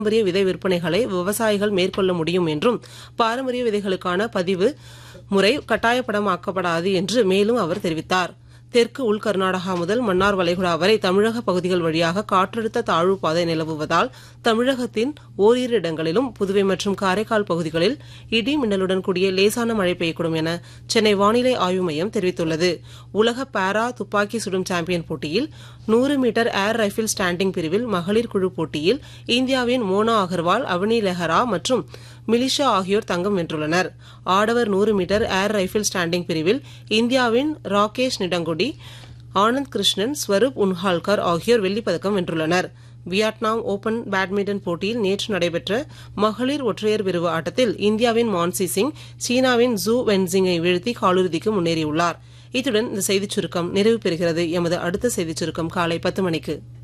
பாரம்பரிய விதை விற்பனைகளை விவசாயிகள் மேற்கொள்ள முடியும் என்றும் பாரம்பரிய விதைகளுக்கான பதிவு முறை கட்டாயப்படமாக்கப்படாது என்று மேலும் அவர் தெரிவித்தார் தெற்கு உள் கர்நாடகா முதல் மன்னார் வளைகுடா வரை தமிழக பகுதிகள் வழியாக காற்றழுத்த தாழ்வு பாதை நிலவுவதால் தமிழகத்தின் ஓரிரு இடங்களிலும் புதுவை மற்றும் காரைக்கால் பகுதிகளில் இடி மின்னலுடன் கூடிய லேசான மழை பெய்யக்கூடும் என சென்னை வானிலை ஆய்வு மையம் தெரிவித்துள்ளது உலக பாரா துப்பாக்கி சுடும் சாம்பியன் போட்டியில் நூறு மீட்டர் ஏர் ரைபிள் ஸ்டாண்டிங் பிரிவில் மகளிர் குழு போட்டியில் இந்தியாவின் மோனா அகர்வால் அவனி லெஹரா மற்றும் மிலிஷா ஆகியோர் தங்கம் வென்றுள்ளனர் ஆடவர் நூறு மீட்டர் ஏர் ரைபிள் ஸ்டாண்டிங் பிரிவில் இந்தியாவின் ராகேஷ் நிடங்குடி ஆனந்த் கிருஷ்ணன் ஸ்வரூப் உன்ஹால்கர் ஆகியோர் வெள்ளிப்பதக்கம் வென்றுள்ளனர் வியட்நாம் ஓபன் பேட்மிண்டன் போட்டியில் நேற்று நடைபெற்ற மகளிர் ஒற்றையர் பிரிவு ஆட்டத்தில் இந்தியாவின் மான்சி சிங் சீனாவின் ஜூ வென்சிங்கை வீழ்த்தி காலிறுதிக்கு முன்னேறியுள்ளார் இத்துடன் இந்த செய்திச் சுருக்கம் நிறைவு பெறுகிறது எமது அடுத்த செய்திச் சுருக்கம் காலை பத்து மணிக்கு